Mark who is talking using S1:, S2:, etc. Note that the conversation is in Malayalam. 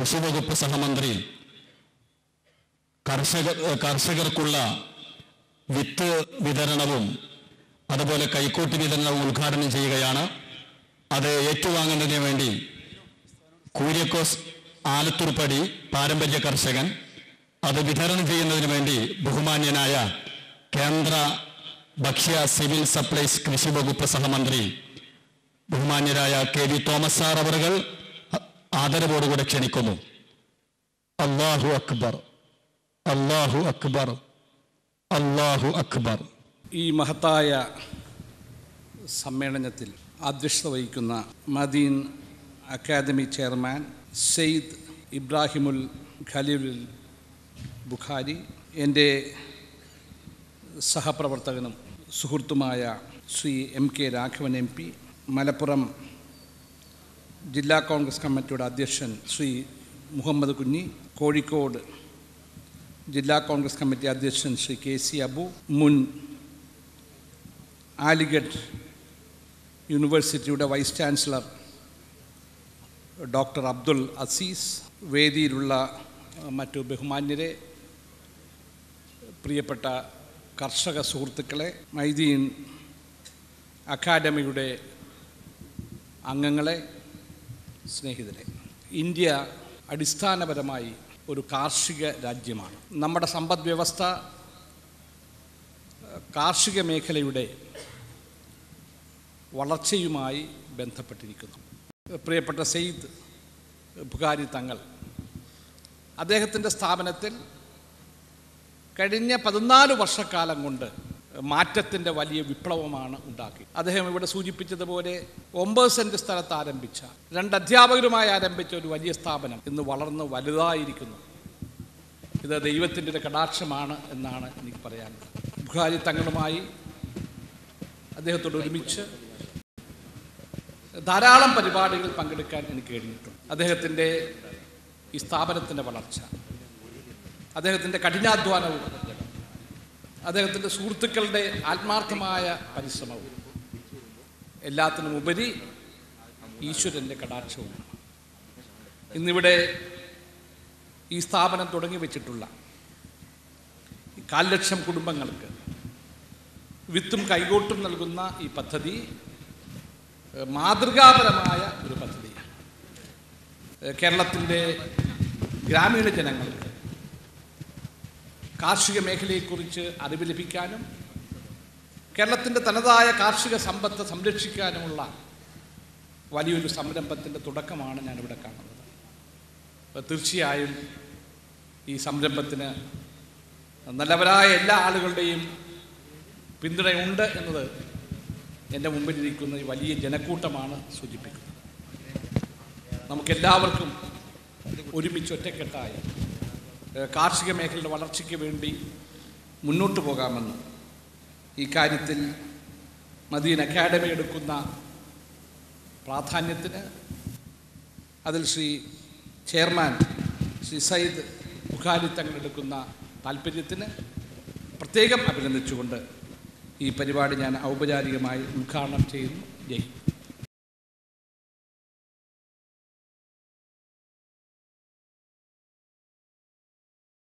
S1: കൃഷി വകുപ്പ് സഹമന്ത്രി കർഷക കർഷകർക്കുള്ള വിത്ത് വിതരണവും അതുപോലെ കൈക്കോട്ട് വിതരണവും ഉദ്ഘാടനം ചെയ്യുകയാണ് അത് ഏറ്റുവാങ്ങുന്നതിന് വേണ്ടി കൂര്യക്കോസ് ആലത്തൂർപ്പടി പാരമ്പര്യ കർഷകൻ അത് വിതരണം ചെയ്യുന്നതിന് വേണ്ടി ബഹുമാന്യനായ കേന്ദ്ര ഭക്ഷ്യ സിവിൽ സപ്ലൈസ് കൃഷി വകുപ്പ് സഹമന്ത്രി ബഹുമാന്യരായ കെ വി തോമസ് സാർ അവറുകൾ ആദരവോടുകൂടെ ക്ഷണിക്കുന്നു അള്ളാഹു അക്ബർ അള്ളാഹു അക്ബർ അള്ളാഹു അക്ബർ
S2: ഈ മഹത്തായ സമ്മേളനത്തിൽ അധ്യക്ഷത വഹിക്കുന്ന മദീൻ അക്കാദമി ചെയർമാൻ സെയ്ദ് ഇബ്രാഹിമുൽ ഖലീലുൽ ബുഖാരി എൻ്റെ സഹപ്രവർത്തകനും സുഹൃത്തുമായ Shri M K Raghavan M P Malappuram ജില്ലാ കോൺഗ്രസ് കമ്മിറ്റിയുടെ അധ്യക്ഷൻ ശ്രീ മുഹമ്മദ് കുഞ്ഞി കോഴിക്കോട് ജില്ലാ കോൺഗ്രസ് കമ്മിറ്റി അധ്യക്ഷൻ ശ്രീ കെ സി അബു മുൻ ആലിഗഡ് യൂണിവേഴ്സിറ്റിയുടെ vice chancellor doctor Abdul Aziz വേദിയിലുള്ള മറ്റു ബഹുമാന്യരെ പ്രിയപ്പെട്ട കർഷക സുഹൃത്തുക്കളെ മൈദീൻ അക്കാഡമിയുടെ അംഗങ്ങളെ സ്നേഹിതരെ ഇന്ത്യ അടിസ്ഥാനപരമായി ഒരു കാർഷിക രാജ്യമാണ് നമ്മുടെ സമ്പദ് വ്യവസ്ഥ കാർഷിക മേഖലയുടെ വളർച്ചയുമായി ബന്ധപ്പെട്ടിരിക്കുന്നു പ്രിയപ്പെട്ട സെയ്ദ് ബുഖാരി തങ്ങൾ അദ്ദേഹത്തിൻ്റെ സ്ഥാപനത്തിൽ കഴിഞ്ഞ പതിനാല് വർഷക്കാലം കൊണ്ട് മാറ്റത്തിൻ്റെ വലിയ വിപ്ലവമാണ് ഉണ്ടാക്കി അദ്ദേഹം ഇവിടെ സൂചിപ്പിച്ചതുപോലെ ഒമ്പത് സെൻറ്റ് സ്ഥലത്ത് ആരംഭിച്ച രണ്ട് അധ്യാപകരുമായി ആരംഭിച്ച ഒരു വലിയ സ്ഥാപനം ഇന്ന് വളർന്ന് വലുതായിരിക്കുന്നു ഇത് ദൈവത്തിൻ്റെ ഒരു കടാക്ഷമാണ് എന്നാണ് എനിക്ക് പറയാനുള്ളത് ബുഖാരി തങ്ങളുമായി അദ്ദേഹത്തോട് ഒരുമിച്ച് ധാരാളം പരിപാടികളിൽ പങ്കെടുക്കാൻ എനിക്ക് കഴിഞ്ഞിട്ടുണ്ട് അദ്ദേഹത്തിൻ്റെ ഈ സ്ഥാപനത്തിൻ്റെ വളർച്ച അദ്ദേഹത്തിൻ്റെ കഠിനാധ്വാനവും അദ്ദേഹത്തിൻ്റെ സുഹൃത്തുക്കളുടെ ആത്മാർത്ഥമായ പരിശ്രമവും എല്ലാത്തിനും ഉപരി ഈശ്വരൻ്റെ കടാക്ഷവുമാണ് ഇന്നിവിടെ ഈ സ്ഥാപനം തുടങ്ങി വെച്ചിട്ടുള്ള ഈ കാൽ ലക്ഷം കുടുംബങ്ങൾക്ക് വിത്തും കൈകോട്ടും നൽകുന്ന ഈ പദ്ധതി ഏഹ്, മാതൃകാപരമായ ഒരു പദ്ധതിയാണ് ഏഹ്, കേരളത്തിൻ്റെ ഗ്രാമീണ ജനങ്ങൾക്ക് കാർഷിക മേഖലയെക്കുറിച്ച് അറിവ് ലഭിക്കാനും കേരളത്തിൻ്റെ തനതായ കാർഷിക സമ്പത്ത് സംരക്ഷിക്കാനുമുള്ള വലിയൊരു സംരംഭത്തിൻ്റെ തുടക്കമാണ് ഞാനിവിടെ കാണുന്നത് അപ്പോൾ തീർച്ചയായും ഈ സംരംഭത്തിന് നല്ലവരായ എല്ലാ ആളുകളുടെയും പിന്തുണയുണ്ട് എന്നത് എൻ്റെ മുമ്പിലിരിക്കുന്ന ഈ വലിയ ജനക്കൂട്ടമാണ് സൂചിപ്പിക്കുന്നത് നമുക്കെല്ലാവർക്കും ഒരുമിച്ച് ഒറ്റക്കെട്ടായി ഏഹ്, കാർഷിക മേഖലയുടെ വളർച്ചയ്ക്ക് വേണ്ടി മുന്നോട്ട് പോകാമെന്ന് ഈ കാര്യത്തിൽ മദീൻ അക്കാഡമി എടുക്കുന്ന പ്രാധാന്യത്തിന് അതിൽ ശ്രീ ചെയർമാൻ ശ്രീ സയ്യിദ് ബുഖാരി തങ്ങൾ എടുക്കുന്ന താല്പര്യത്തിന് പ്രത്യേകം അഭിനന്ദിച്ചുകൊണ്ട് ഈ പരിപാടി ഞാൻ ഔപചാരികമായി ഉദ്ഘാടനം ചെയ്യുന്നു ജയ് ഹിന്ദ്.